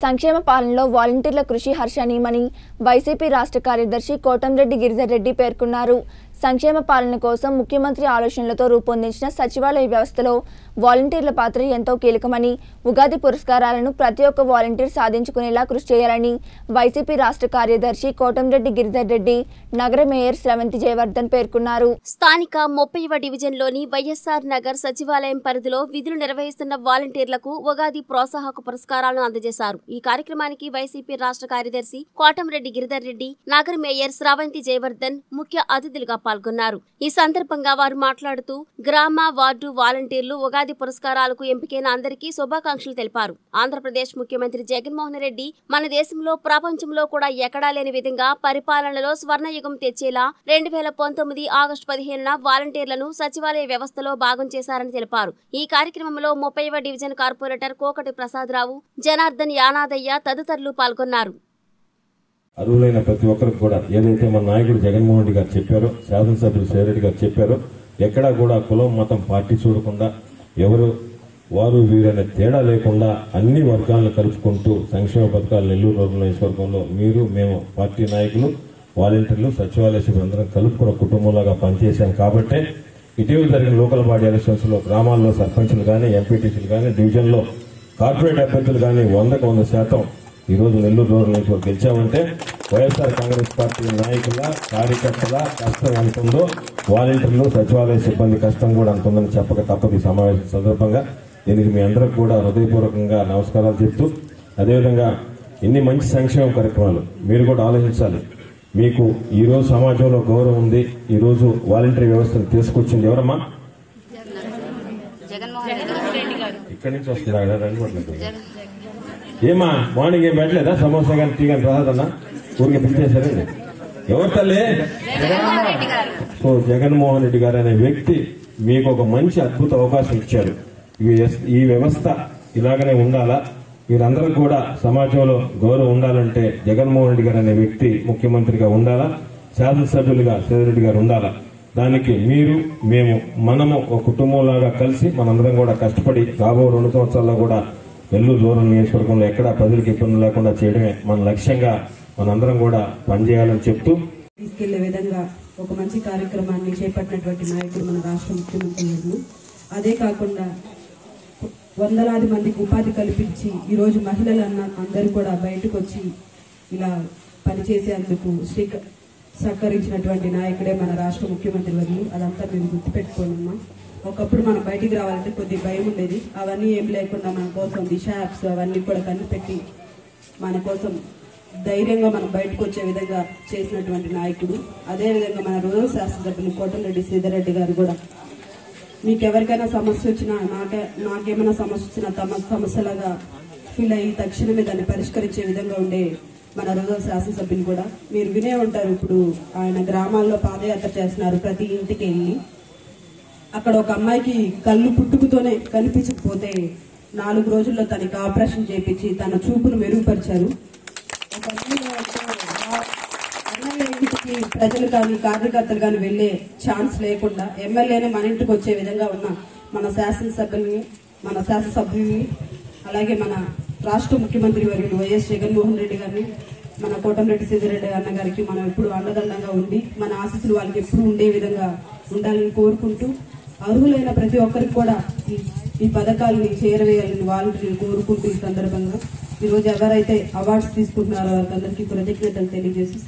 సంక్షేమ పాలనలో వాలంటీర్ల కృషి హర్షణీయమని వైసీపీ రాష్ట్ర కార్యదర్శి కోటంరెడ్డి గిరిధర్ రెడ్డి పేర్కొన్నారు సంక్షేమ పాలన కోసం ముఖ్యమంత్రి ఆలోచనలతో రూపొందించిన సచివాలయ వ్యవస్థలో వాలంటీర్ల పాత్ర ఎంతో కీలకమని ఉగాది పురస్కారాలను ప్రతి ఒక్క వాలంటీర్ సాధించుకునేలా కృషి చేయాలని వైసీపీ రాష్ట్ర కార్యదర్శి కోటంరెడ్డి గిరిధర్ రెడ్డి నగర మేయర్ స్రవంతి జయవర్ధన్ పేర్కొన్నారు స్థానిక ముప్పైవ డివిజన్లోని వైఎస్ఆర్ నగర్ సచివాలయం పరిధిలో విధులు నిర్వహిస్తున్న వాలంటీర్లకు ఉగాది ప్రోత్సాహక పురస్కారాలను అందజేశారు ఈ కార్యక్రమానికి వైసీపీ రాష్ట్ర కార్యదర్శి కోటంరెడ్డి గిరిధర్ రెడ్డి నగర మేయర్ శ్రావంతి జయవర్ధన్ ముఖ్య అతిథులుగా పాల్గొన్నారు ఈ సందర్భంగా వారు మాట్లాడుతూ గ్రామ వార్డు వాలంటీర్లు ఉగాది పురస్కారాలకు ఎంపికైన అందరికీ శుభాకాంక్షలు తెలిపారు ఆంధ్రప్రదేశ్ ముఖ్యమంత్రి జగన్మోహన్ రెడ్డి మన దేశంలో ప్రపంచంలో కూడా ఎక్కడా లేని విధంగా పరిపాలనలో స్వర్ణయుగం తెచ్చేలా రెండు వేల పంతొమ్మిది ఆగస్టు పదిహేనున వాలంటీర్లను సచివాలయ వ్యవస్థలో భాగం చేశారని తెలిపారు ఈ కార్యక్రమంలో ముప్పైవ డివిజన్ కార్పొరేటర్ కోకటి ప్రసాదరావు జనార్దన్ యానాదయ్య తదితరులు పాల్గొన్నారు అర్హులైన ప్రతి ఒక్కరికి కూడా ఏదైతే మన నాయకుడు జగన్మోహన్ రెడ్డి గారు చెప్పారో శాసనసభ్యులు సేరెడ్డి గారు చెప్పారో ఎక్కడా కూడా కులం మతం పార్టీ చూడకుండా ఎవరు వారు వీరనే తేడా లేకుండా అన్ని వర్గాలను కలుపుకుంటూ సంక్షేమ పథకాలు నెల్లూరు రూరల్ నియోజకవర్గంలో మీరు మేము పార్టీ నాయకులు వాలంటీర్లు సచివాలయ సిబ్బందిని కలుపుకున్న కుటుంబంలాగా పనిచేశాం కాబట్టే ఇటీవల జరిగిన లోకల్ బాడీ ఎలక్షన్స్ లో గ్రామాల్లో సర్పంచ్లు కానీ ఎంపీటీసీలు కానీ డివిజన్లో కార్పొరేట్ అభ్యర్థులు కానీ వందకు వంద శాతం ఈ రోజు నెల్లూరు రూరల్ నియోజకవర్గం గెలిచామంటే వైఎస్ఆర్ కాంగ్రెస్ పార్టీ నాయకుల కార్యకర్తల కష్టం ఎంత ఉందో వాలంటీర్లు సచివాలయ సిబ్బంది కష్టం కూడా అంత ఉందని చెప్పక తప్పదు ఈ సమావేశం సందర్భంగా దీనికి మీ అందరికి కూడా హృదయపూర్వకంగా నమస్కారాలు చెప్తూ అదేవిధంగా ఇన్ని మంచి సంక్షేమ కార్యక్రమాలు మీరు కూడా ఆలోచించాలి మీకు ఈ రోజు సమాజంలో గౌరవం ఉంది ఈ రోజు వాలంటరీ వ్యవస్థను తీసుకొచ్చింది ఎవరమ్మా ఇక్కడి నుంచి వస్తుందా రండి పట్ల ఏమా మార్నింగ్ ఏం పెట్టలేదా సమోసా కానీ టీ కానీ రాదన్నా ఊరికి పిలిచేశారండి ఎవరు తల్లి సో జగన్మోహన్ రెడ్డి గారు అనే వ్యక్తి మీకు ఒక మంచి అద్భుత అవకాశం ఇచ్చారు ఈ వ్యవస్థ- ఈ వ్యవస్థ ఇలాగనే ఉండాలా మీరందరూ కూడా సమాజంలో గౌరవం ఉండాలంటే జగన్మోహన్ రెడ్డి గారు అనే వ్యక్తి ముఖ్యమంత్రిగా ఉండాలా శాసనసభ్యులుగా సేదరెడ్డి గారు ఉండాలా దానికి మీరు మేము మనము ఒక కుటుంబంలాగా కలిసి మనందరం కూడా కష్టపడి రాబో రెండు సంవత్సరాల్లో కూడా నెల్లూరు రూరల్ నియోజకవర్గంలో ఎక్కడా ప్రజలకు ఇబ్బంది లేకుండా చేయడమే మన లక్ష్యంగా మనందరం కూడా పనిచేయాలని చెప్తూ తీసుకెళ్లే విధంగా ఒక మంచి కార్యక్రమాన్ని చేపట్టినటువంటి నాయకుడు మన రాష్ట్ర ముఖ్యమంత్రి గారు అదే కాకుండా వందలాది మందికి ఉపాధి కల్పించి ఈరోజు మహిళలు అన్న అందరూ కూడా బయటకు వచ్చి ఇలా పనిచేసేందుకు శ్రీక సహకరించినటువంటి నాయకుడే మన రాష్ట్ర ముఖ్యమంత్రి వర్యులు అదంతా మేము గుర్తుపెట్టుకోనమ్మా ఒకప్పుడు మనం బయటికి రావాలంటే కొద్ది భయం ఉండేది అవన్నీ ఏం లేకుండా మన కోసం దిశ యాప్స్ అవన్నీ కూడా కనిపెట్టి మన కోసం ధైర్యంగా మనం బయటకు వచ్చే విధంగా చేసినటువంటి నాయకుడు అదే విధంగా మన రూరల్ శాసనసభ్యులు కోటంరెడ్డి శ్రీధర్ గారు కూడా మీకు ఎవరికైనా సమస్య వచ్చినా నాకే నాకేమైనా సమస్య వచ్చినా తమ సమస్యలాగా ఫీల్ అయ్యి తక్షణమే దాన్ని పరిష్కరించే విధంగా ఉండే మన రూరల్ శాసనసభ్యులు కూడా మీరు వినే ఉంటారు ఇప్పుడు ఆయన గ్రామాల్లో పాదయాత్ర చేస్తున్నారు ప్రతి ఇంటికి వెళ్ళి అక్కడ ఒక అమ్మాయికి కళ్ళు పుట్టుకతోనే కనిపించకపోతే నాలుగు రోజుల్లో తనకి ఆపరేషన్ చేపించి తన చూపును మెరుగుపరిచారు ఒక ఎమ్మెల్యే అంటే ఆ ఎమ్మెల్యే ఇంటికి ప్రజలు కానీ కార్యకర్తలు కానీ వెళ్ళే ఛాన్స్ లేకుండా ఎమ్మెల్యేనే మన ఇంటికి వచ్చే విధంగా ఉన్న మన శాసనసభ్యుల్ని మన శాసనసభ్యుల్ని అలాగే మన రాష్ట్ర ముఖ్యమంత్రి వర్యులు వైఎస్ జగన్మోహన్ రెడ్డి గారిని మన కోటంరెడ్డి సిద్దిరెడ్డి అన్న గారికి మనం ఎప్పుడు అండదండంగా ఉండి మన ఆశీస్సులు వాళ్ళకి ఎప్పుడు ఉండే విధంగా ఉండాలని కోరుకుంటూ అర్హులైన ప్రతి ఒక్కరికి కూడా ఈ- ఈ పథకాలని చేరవేయాలని వాలంటీర్లు కోరుకుంటూ ఈ సందర్భంగా ఈరోజు ఎవరైతే అవార్డ్స్ తీసుకుంటున్నారో వారికి అందరికీ కృతజ్ఞతలు తెలియజేసి